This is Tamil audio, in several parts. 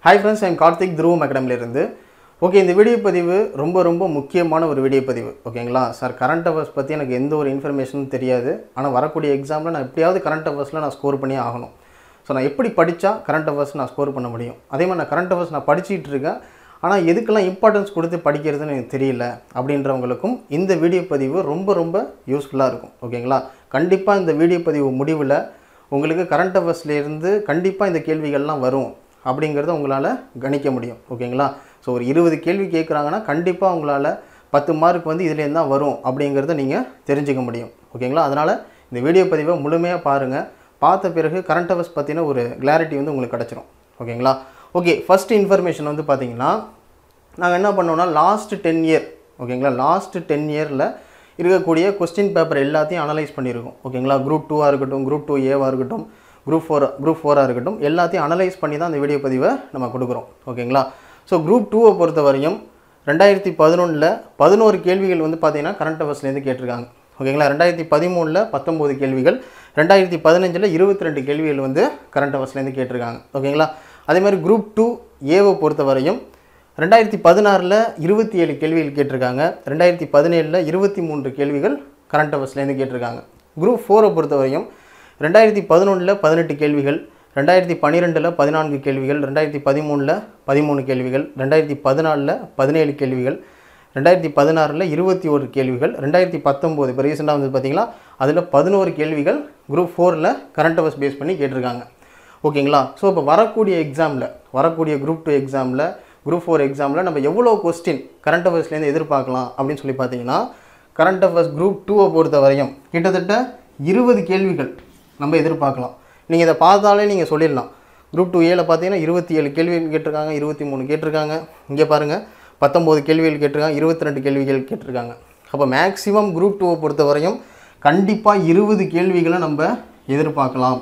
ஹாய் ஃப்ரெண்ட்ஸ் ஐம் கார்த்திக் துருவம் அகாடமிலேருந்து ஓகே இந்த வீடியோ பதிவு ரொம்ப ரொம்ப முக்கியமான ஒரு வீடியோ பதிவு ஓகேங்களா சார் கரண்ட் அவர்ஸ் பற்றி எனக்கு எந்த ஒரு இன்ஃபர்மேஷனும் தெரியாது ஆனால் வரக்கூடிய எக்ஸாமில் நான் எப்படியாவது கரண்ட் அவர்ஸில் நான் ஸ்கோர் பண்ணி ஆகணும் ஸோ நான் எப்படி படித்தா கரண்ட் அவர்ஸ் நான் ஸ்கோர் பண்ண முடியும் அதே மாதிரி நான் கரண்ட் அவர்ஸ் நான் படிச்சிட்டு இருக்கேன் ஆனால் எதுக்கெல்லாம் இம்பார்ட்டன்ஸ் கொடுத்து படிக்கிறதுன்னு எனக்கு தெரியல அப்படின்றவங்களுக்கும் இந்த வீடியோ பதிவு ரொம்ப ரொம்ப யூஸ்ஃபுல்லாக இருக்கும் ஓகேங்களா கண்டிப்பாக இந்த வீடியோ பதிவு முடிவில் உங்களுக்கு கரண்ட் அவர்ஸ்லேருந்து கண்டிப்பாக இந்த கேள்விகள்லாம் வரும் அப்படிங்கிறத உங்களால் கணிக்க முடியும் ஓகேங்களா ஸோ ஒரு இருபது கேள்வி கேட்குறாங்கன்னா கண்டிப்பாக உங்களால் பத்து மார்க் வந்து இதுலேருந்து தான் வரும் அப்படிங்கிறத நீங்கள் தெரிஞ்சுக்க முடியும் ஓகேங்களா அதனால் இந்த வீடியோ பதிவை முழுமையாக பாருங்கள் பார்த்த பிறகு கரண்ட் அவர்ஸ் பற்றின ஒரு கிளாரிட்டி வந்து உங்களுக்கு கிடச்சிரும் ஓகேங்களா ஓகே ஃபஸ்ட் இன்ஃபர்மேஷன் வந்து பார்த்தீங்கன்னா நாங்கள் என்ன பண்ணோம்னா லாஸ்ட் டென் இயர் ஓகேங்களா லாஸ்ட் டென் இயரில் இருக்கக்கூடிய கொஸ்டின் பேப்பர் எல்லாத்தையும் அனலைஸ் பண்ணியிருக்கோம் ஓகேங்களா குரூப் டூவாக இருக்கட்டும் குரூப் டூ ஏவாக இருக்கட்டும் குரூப் ஃபோர் குரூப் ஃபோராக இருக்கட்டும் எல்லாத்தையும் அனலைஸ் பண்ணி தான் அந்த வீடியோ பதிவை நம்ம கொடுக்குறோம் ஓகேங்களா ஸோ குரூப் டூவை பொறுத்த வரையும் ரெண்டாயிரத்தி பதினொன்றில் பதினோரு கேள்விகள் வந்து பார்த்தீங்கன்னா கரண்ட் அவர்ஸ்லேருந்து கேட்டிருக்காங்க ஓகேங்களா ரெண்டாயிரத்தி பதிமூணில் பத்தொம்போது கேள்விகள் ரெண்டாயிரத்தி பதினஞ்சில் இருபத்தி ரெண்டு கேள்விகள் வந்து கரண்ட் அவர்ஸ்லேருந்து கேட்டிருக்காங்க ஓகேங்களா அதே மாதிரி குரூப் டூ ஏவை பொறுத்த வரையும் ரெண்டாயிரத்தி பதினாறில் இருபத்தி ஏழு கேள்விகள் கேட்டிருக்காங்க ரெண்டாயிரத்தி பதினேழில் இருபத்தி மூன்று கேள்விகள் கரண்ட் அவர்ஸ்லேருந்து கேட்டிருக்காங்க குரூப் ஃபோரை பொறுத்தவரையும் ரெண்டாயிரத்தி பதினொன்றில் பதினெட்டு கேள்விகள் ரெண்டாயிரத்தி பன்னிரெண்டில் பதினான்கு கேள்விகள் ரெண்டாயிரத்தி பதிமூணில் பதிமூணு கேள்விகள் ரெண்டாயிரத்தி பதினாலில் பதினேழு கேள்விகள் ரெண்டாயிரத்தி பதினாறில் இருபத்தி ஒரு கேள்விகள் ரெண்டாயிரத்தி பத்தொம்போது இப்போ ரீசெண்டாக வந்து பார்த்தீங்களா அதில் பதினோரு கேள்விகள் குரூப் ஃபோரில் கரண்ட் அவர்ஸ் பேஸ் பண்ணி கேட்டிருக்காங்க ஓகேங்களா ஸோ இப்போ வரக்கூடிய எக்ஸாமில் வரக்கூடிய குரூப் டூ எக்ஸாமில் குரூப் ஃபோர் எக்ஸாமில் நம்ம எவ்வளோ கொஸ்டின் கரண்ட் அவர்ஸ்லேருந்து எதிர்பார்க்கலாம் அப்படின்னு சொல்லி பார்த்தீங்கன்னா கரண்ட் அவர்ஸ் குரூப் டூவை பொறுத்த வரையும் கிட்டத்தட்ட இருபது கேள்விகள் நம்ம எதிர்பார்க்கலாம் நீங்கள் இதை பார்த்தாலே நீங்கள் சொல்லிடலாம் குரூப் டூ ஏல பார்த்தீங்கன்னா இருபத்தி ஏழு கேள்விகள் கேட்டிருக்காங்க இருபத்தி மூணு கேட்டிருக்காங்க இங்கே பாருங்கள் பத்தொம்போது கேள்விகள் கேட்டிருக்காங்க இருபத்தி ரெண்டு கேள்விகள் கேட்டிருக்காங்க அப்போ மேக்ஸிமம் குரூப் டூவை பொறுத்த வரையும் கண்டிப்பாக இருபது கேள்விகளை நம்ம எதிர்பார்க்கலாம்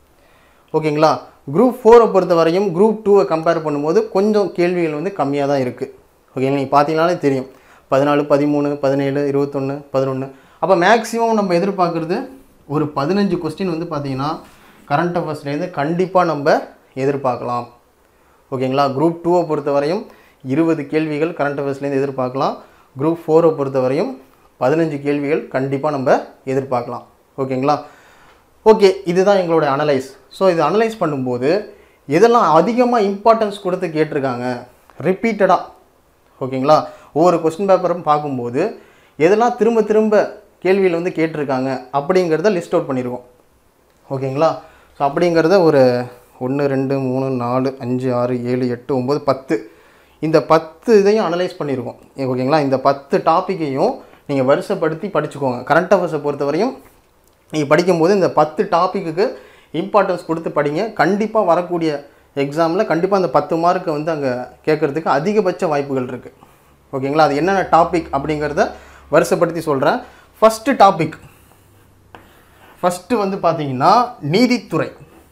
ஓகேங்களா குரூப் ஃபோரை பொறுத்த வரையும் குரூப் டூவை கம்பேர் பண்ணும்போது கொஞ்சம் கேள்விகள் வந்து கம்மியாக தான் இருக்குது ஓகேங்களா நீங்கள் பார்த்தீங்கனாலே தெரியும் பதினாலு பதிமூணு பதினேழு இருபத்தொன்று பதினொன்று அப்போ மேக்ஸிமம் நம்ம எதிர்பார்க்குறது ஒரு பதினஞ்சு கொஸ்டின் வந்து பார்த்தீங்கன்னா கரண்ட் அஃபேர்ஸ்லேருந்து கண்டிப்பாக நம்ம எதிர்பார்க்கலாம் ஓகேங்களா குரூப் டூவை பொறுத்த வரையும் இருபது கேள்விகள் கரண்ட் அஃபேர்ஸ்லேருந்து எதிர்பார்க்கலாம் குரூப் ஃபோரை பொறுத்த வரையும் பதினஞ்சு கேள்விகள் கண்டிப்பாக நம்ம எதிர்பார்க்கலாம் ஓகேங்களா ஓகே இதுதான் எங்களோட அனலைஸ் ஸோ இது அனலைஸ் பண்ணும்போது எதெல்லாம் அதிகமாக இம்பார்ட்டன்ஸ் கொடுத்து கேட்டிருக்காங்க ரிப்பீட்டடாக ஓகேங்களா ஒவ்வொரு கொஸ்டின் பேப்பரும் பார்க்கும்போது எதெல்லாம் திரும்ப திரும்ப கேள்வியில் வந்து கேட்டிருக்காங்க அப்படிங்கிறத லிஸ்ட் அவுட் பண்ணியிருக்கோம் ஓகேங்களா ஸோ அப்படிங்கிறத ஒரு ஒன்று ரெண்டு மூணு நாலு அஞ்சு ஆறு ஏழு எட்டு ஒம்பது பத்து இந்த பத்து இதையும் அனலைஸ் பண்ணியிருக்கோம் ஓகேங்களா இந்த பத்து டாப்பிக்கையும் நீங்கள் வருஷப்படுத்தி படிச்சுக்கோங்க கரண்ட் அஃபேர்ஸை பொறுத்தவரையும் நீங்கள் படிக்கும்போது இந்த பத்து டாப்பிக்குக்கு இம்பார்ட்டன்ஸ் கொடுத்து படிங்க கண்டிப்பாக வரக்கூடிய எக்ஸாமில் கண்டிப்பாக அந்த பத்து மார்க்கை வந்து அங்கே கேட்குறதுக்கு அதிகபட்ச வாய்ப்புகள் இருக்குது ஓகேங்களா அது என்னென்ன டாபிக் அப்படிங்கிறத வருஷப்படுத்தி சொல்கிறேன் ஃபஸ்ட்டு டாபிக் ஃபஸ்ட்டு வந்து பார்த்தீங்கன்னா நீதித்துறை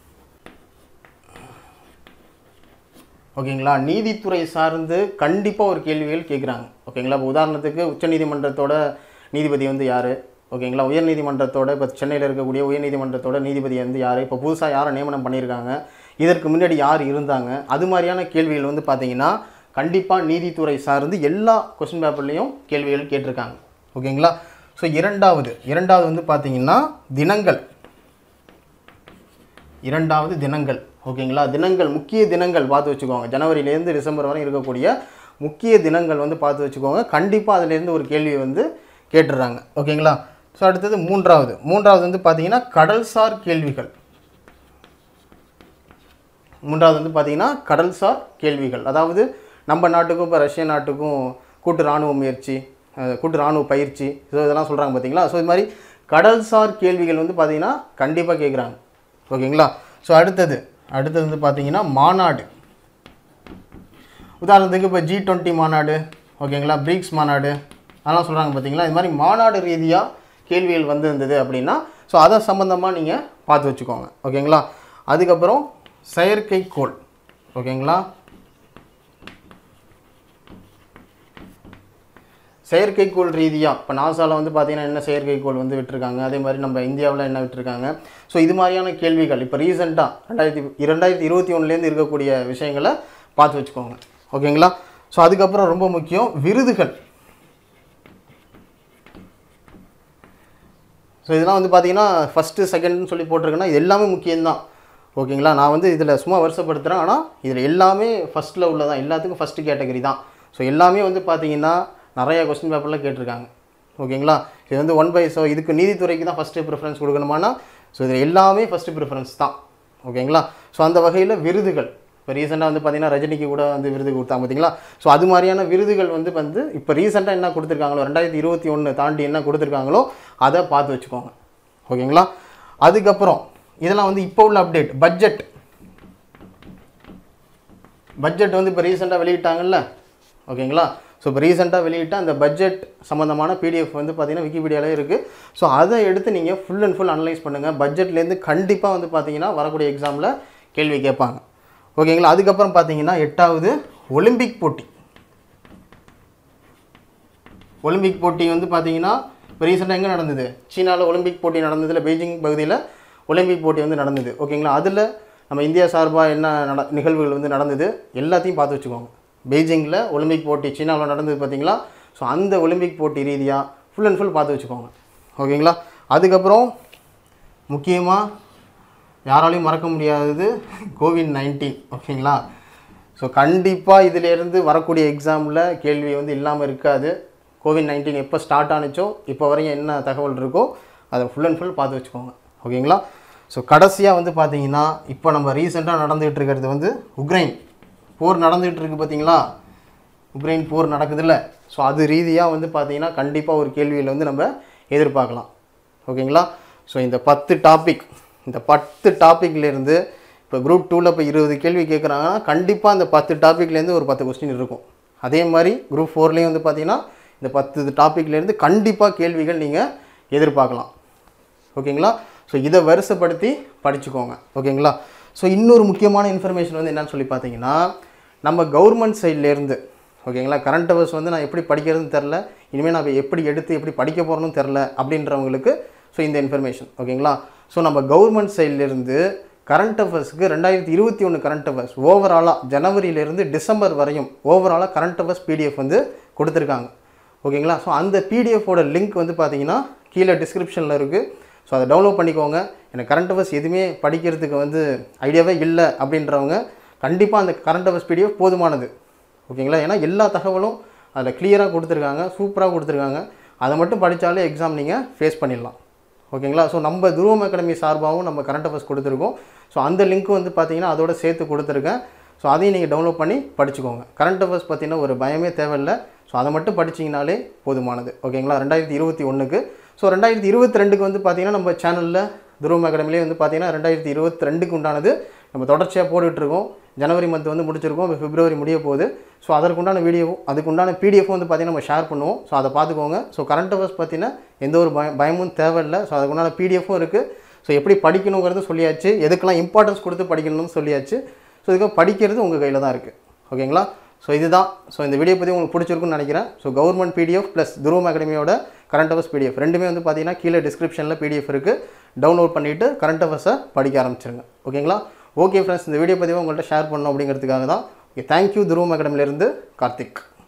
ஓகேங்களா நீதித்துறை சார்ந்து கண்டிப்பாக ஒரு கேள்விகள் கேட்குறாங்க ஓகேங்களா இப்போ உதாரணத்துக்கு உச்சநீதிமன்றத்தோட நீதிபதி வந்து யார் ஓகேங்களா உயர்நீதிமன்றத்தோட இப்போ சென்னையில் இருக்கக்கூடிய உயர்நீதிமன்றத்தோட நீதிபதி வந்து யார் இப்போ புதுசாக யாரை நியமனம் பண்ணியிருக்காங்க இதற்கு முன்னாடி யார் இருந்தாங்க அது மாதிரியான கேள்விகள் வந்து பார்த்தீங்கன்னா கண்டிப்பாக நீதித்துறை சார்ந்து எல்லா கொஸ்டின் பேப்பர்லேயும் கேள்விகள் கேட்டிருக்காங்க ஓகேங்களா ஸோ இரண்டாவது இரண்டாவது வந்து பார்த்தீங்கன்னா தினங்கள் இரண்டாவது தினங்கள் ஓகேங்களா தினங்கள் முக்கிய தினங்கள் பார்த்து வச்சுக்கோங்க ஜனவரியிலேருந்து டிசம்பர் வரை இருக்கக்கூடிய முக்கிய தினங்கள் வந்து பார்த்து வச்சுக்கோங்க கண்டிப்பாக அதுலேருந்து ஒரு கேள்வி வந்து கேட்டுடுறாங்க ஓகேங்களா ஸோ அடுத்தது மூன்றாவது மூன்றாவது வந்து பார்த்தீங்கன்னா கடல்சார் கேள்விகள் மூன்றாவது வந்து பார்த்தீங்கன்னா கடல்சார் கேள்விகள் அதாவது நம்ம நாட்டுக்கும் இப்போ ரஷ்ய நாட்டுக்கும் கூட்டு இராணுவ முயற்சி அஹ், கூட்டு இராணுவ பயிற்சி ஸோ இதெல்லாம் சொல்கிறாங்க பார்த்தீங்களா ஸோ இது மாதிரி கடல்சார் கேள்விகள் வந்து பார்த்தீங்கன்னா கண்டிப்பாக கேட்குறாங்க ஓகேங்களா ஸோ அடுத்தது அடுத்தது வந்து பார்த்தீங்கன்னா மாநாடு உதாரணத்துக்கு இப்போ ஜி டுவெண்ட்டி மாநாடு ஓகேங்களா பிரிக்ஸ் மாநாடு அதெல்லாம் சொல்கிறாங்க பார்த்தீங்களா இது மாதிரி மாநாடு ரீதியாக கேள்விகள் வந்து இருந்தது அப்படின்னா ஸோ அதை சம்மந்தமாக நீங்கள் பார்த்து வச்சுக்கோங்க ஓகேங்களா அதுக்கப்புறம் செயற்கைக்கோள் ஓகேங்களா செயற்கைக்கோள் ரீதியாக இப்போ நாசாவில் வந்து பார்த்தீங்கன்னா என்ன செயற்கைக்கோள் வந்து விட்டுருக்காங்க அதே மாதிரி நம்ம இந்தியாவில் என்ன விட்டுருக்காங்க ஸோ இது மாதிரியான கேள்விகள் இப்போ ரீசெண்டாக ரெண்டாயிரத்தி இரண்டாயிரத்தி இருபத்தி ஒன்றுலேருந்து இருக்கக்கூடிய விஷயங்களை பார்த்து வச்சுக்கோங்க ஓகேங்களா ஸோ அதுக்கப்புறம் ரொம்ப முக்கியம் விருதுகள் ஸோ இதெல்லாம் வந்து பார்த்தீங்கன்னா ஃபஸ்ட்டு செகண்ட்னு சொல்லி போட்டிருக்கேன்னா இது எல்லாமே முக்கியம்தான் ஓகேங்களா நான் வந்து இதில் சும்மா வருஷப்படுத்துகிறேன் ஆனால் இதில் எல்லாமே ஃபஸ்ட்டில் உள்ளதான் எல்லாத்துக்கும் ஃபஸ்ட்டு கேட்டகரி தான் ஸோ எல்லாமே வந்து பார்த்தீங்கன்னா நிறைய கொஸ்டின் பேப்பரில் கேட்டிருக்காங்க ஓகேங்களா இது வந்து ஒன் பை ஸோ இதுக்கு நீதித்துறைக்கு தான் ஃபஸ்ட்டு ப்ரிஃபரன்ஸ் கொடுக்கணுமானா ஸோ இதில் எல்லாமே ஃபஸ்ட்டு ப்ரிஃபரன்ஸ் தான் ஓகேங்களா ஸோ அந்த வகையில் விருதுகள் இப்போ ரீசெண்டாக வந்து பார்த்தீங்கன்னா ரஜினிக்கு கூட வந்து விருது கொடுத்தாங்க பார்த்தீங்களா ஸோ அது மாதிரியான விருதுகள் வந்து வந்து இப்போ ரீசெண்டாக என்ன கொடுத்துருக்காங்களோ ரெண்டாயிரத்தி இருபத்தி ஒன்று தாண்டி என்ன கொடுத்துருக்காங்களோ அதை பார்த்து வச்சுக்கோங்க ஓகேங்களா அதுக்கப்புறம் இதெல்லாம் வந்து இப்போ உள்ள அப்டேட் பட்ஜெட் பட்ஜெட் வந்து இப்போ ரீசெண்டாக வெளியிட்டாங்கல்ல ஓகேங்களா ஸோ இப்போ ரீசெண்டாக வெளியிட்ட அந்த பட்ஜெட் சம்மந்தமான பிடிஎஃப் வந்து பார்த்தீங்கன்னா விக்கிபீடியாலே இருக்குது ஸோ அதை எடுத்து நீங்கள் ஃபுல் அண்ட் ஃபுல் அனலைஸ் பண்ணுங்கள் பட்ஜெட்லேருந்து கண்டிப்பாக வந்து பார்த்தீங்கன்னா வரக்கூடிய எக்ஸாமில் கேள்வி கேட்பாங்க ஓகேங்களா அதுக்கப்புறம் பார்த்தீங்கன்னா எட்டாவது ஒலிம்பிக் போட்டி ஒலிம்பிக் போட்டி வந்து பார்த்தீங்கன்னா இப்போ ரீசெண்டாக எங்கே நடந்தது சீனாவில் ஒலிம்பிக் போட்டி நடந்ததில் பெய்ஜிங் பகுதியில் ஒலிம்பிக் போட்டி வந்து நடந்தது ஓகேங்களா அதில் நம்ம இந்தியா சார்பாக என்ன நட நிகழ்வுகள் வந்து நடந்தது எல்லாத்தையும் பார்த்து வச்சுக்கோங்க பெய்ஜிங்கில் ஒலிம்பிக் போட்டி சீனாவில் நடந்தது பார்த்தீங்களா ஸோ அந்த ஒலிம்பிக் போட்டி ரீதியாக ஃபுல் அண்ட் ஃபுல் பார்த்து வச்சுக்கோங்க ஓகேங்களா அதுக்கப்புறம் முக்கியமாக யாராலையும் மறக்க முடியாதது கோவிட் நைன்டீன் ஓகேங்களா ஸோ கண்டிப்பாக இதிலேருந்து வரக்கூடிய எக்ஸாமில் கேள்வி வந்து இல்லாமல் இருக்காது கோவிட் நைன்டீன் எப்போ ஸ்டார்ட் ஆனுச்சோ இப்போ வரையும் என்ன தகவல் இருக்கோ அதை ஃபுல் அண்ட் ஃபுல் பார்த்து வச்சுக்கோங்க ஓகேங்களா ஸோ கடைசியாக வந்து பார்த்தீங்கன்னா இப்போ நம்ம ரீசெண்டாக நடந்துகிட்டு இருக்கிறது வந்து உக்ரைன் போர் நடந்துகிட்டு இருக்கு பார்த்தீங்களா உக்ரைன் போர் நடக்குதுல்ல ஸோ அது ரீதியாக வந்து பார்த்தீங்கன்னா கண்டிப்பாக ஒரு கேள்வியில் வந்து நம்ம எதிர்பார்க்கலாம் ஓகேங்களா ஸோ இந்த பத்து டாபிக் இந்த பத்து டாப்பிக்லேருந்து இப்போ குரூப் டூவில் இப்போ இருபது கேள்வி கேட்குறாங்கன்னா கண்டிப்பாக அந்த பத்து டாப்பிக்லேருந்து ஒரு பத்து கொஸ்டின் இருக்கும் அதே மாதிரி குரூப் ஃபோர்லேயும் வந்து பார்த்தீங்கன்னா இந்த பத்து டாப்பிக்லேருந்து கண்டிப்பாக கேள்விகள் நீங்கள் எதிர்பார்க்கலாம் ஓகேங்களா ஸோ இதை வரிசைப்படுத்தி படிச்சுக்கோங்க ஓகேங்களா ஸோ இன்னொரு முக்கியமான இன்ஃபர்மேஷன் வந்து என்னன்னு சொல்லி பார்த்தீங்கன்னா நம்ம கவர்மெண்ட் சைட்லேருந்து ஓகேங்களா கரண்ட் அவர்ஸ் வந்து நான் எப்படி படிக்கிறதுன்னு தெரில இனிமேல் நான் எப்படி எடுத்து எப்படி படிக்க போகிறேன்னு தெரில அப்படின்றவங்களுக்கு ஸோ இந்த இன்ஃபர்மேஷன் ஓகேங்களா ஸோ நம்ம கவர்மெண்ட் சைட்லேருந்து கரண்ட் அஃபேர்ஸ்க்கு ரெண்டாயிரத்தி இருபத்தி ஒன்று கரண்ட் அஃபேர்ஸ் ஓவராலாக ஜனவரியிலேருந்து டிசம்பர் வரையும் ஓவராலாக கரண்ட் அஃபேர்ஸ் பிடிஎஃப் வந்து கொடுத்துருக்காங்க ஓகேங்களா ஸோ அந்த பிடிஎஃபோட லிங்க் வந்து பார்த்தீங்கன்னா கீழே டிஸ்கிரிப்ஷனில் இருக்குது ஸோ அதை டவுன்லோட் பண்ணிக்கோங்க எனக்கு கரண்ட் அஃபேர்ஸ் எதுவுமே படிக்கிறதுக்கு வந்து ஐடியாவே இல்லை அப்படின்றவங்க கண்டிப்பாக அந்த கரண்ட் அஃபேர்ஸ் பிடிஎஃப் போதுமானது ஓகேங்களா ஏன்னா எல்லா தகவலும் அதில் கிளியராக கொடுத்துருக்காங்க சூப்பராக கொடுத்துருக்காங்க அதை மட்டும் படித்தாலே எக்ஸாம் நீங்கள் ஃபேஸ் பண்ணிடலாம் ஓகேங்களா ஸோ நம்ம துருவம் அகாடமி சார்பாகவும் நம்ம கரண்ட் அஃபேர்ஸ் கொடுத்துருக்கோம் ஸோ அந்த லிங்க் வந்து பார்த்தீங்கன்னா அதோட சேர்த்து கொடுத்துருக்கேன் ஸோ அதையும் நீங்கள் டவுன்லோட் பண்ணி படிச்சுக்கோங்க கரண்ட் அஃபேர்ஸ் பார்த்தீங்கன்னா ஒரு பயமே தேவையில்லை ஸோ அதை மட்டும் படிச்சிங்கனாலே போதுமானது ஓகேங்களா ரெண்டாயிரத்தி இருபத்தி ஒன்றுக்கு ஸோ ரெண்டாயிரத்தி இருபத்தி ரெண்டுக்கு வந்து பார்த்தீங்கன்னா நம்ம சேனலில் துருவம் அகாடமிலே வந்து பார்த்தீங்கன்னா ரெண்டாயிரத்தி இருபத்தி ரெண்டுக்கு உண்டானது நம்ம தொடர்ச்சியாக போட்டுட்ருக்கோம் ஜனவரி மந்த் வந்து முடிச்சிருக்கோம் இப்போ பிப்ரவரி முடிய போகுது ஸோ அதற்குண்டான வீடியோவும் அதுக்குண்டான பிடிஎஃப் வந்து பார்த்தீங்கன்னா நம்ம ஷேர் பண்ணுவோம் ஸோ அதை பார்த்துக்கோங்க ஸோ கரண்ட் அஃபேர்ஸ் பார்த்தீங்கன்னா எந்த ஒரு பய பயமும் தேவையில்லை ஸோ அதுக்குண்டான பிடிஎஃப்பும் இருக்குது ஸோ எப்படி படிக்கணுங்கிறது சொல்லியாச்சு எதுக்கெல்லாம் இம்பார்ட்டன்ஸ் கொடுத்து படிக்கணும்னு சொல்லியாச்சு ஸோ இதுக்கு படிக்கிறது உங்கள் கையில் தான் இருக்குது ஓகேங்களா ஸோ இதுதான் ஸோ இந்த வீடியோ பற்றி உங்களுக்கு பிடிச்சிருக்குன்னு நினைக்கிறேன் ஸோ கவர்மெண்ட் பிடிஎஃப் ப்ளஸ் துருவம் அகாடமியோட கரண்ட் அஃபேர்ஸ் பிடிஎஃப் ரெண்டுமே வந்து பார்த்தீங்கன்னா கீழே டிஸ்கிரிப்ஷனில் பிடிஎஃப் இருக்குது டவுன்லோட் பண்ணிவிட்டு கரண்ட் அஃபேர்ஸை படிக்க ஆரம்பிச்சிருங்க ஓகேங்களா ஓகே ஃப்ரெண்ட்ஸ் இந்த வீடியோ பதிவை உங்கள்கிட்ட ஷேர் பண்ணணும் அப்படிங்கிறதுக்காக தான் ஓகே தேங்க்யூ துருவம் அகாடமிலேருந்து கார்த்திக்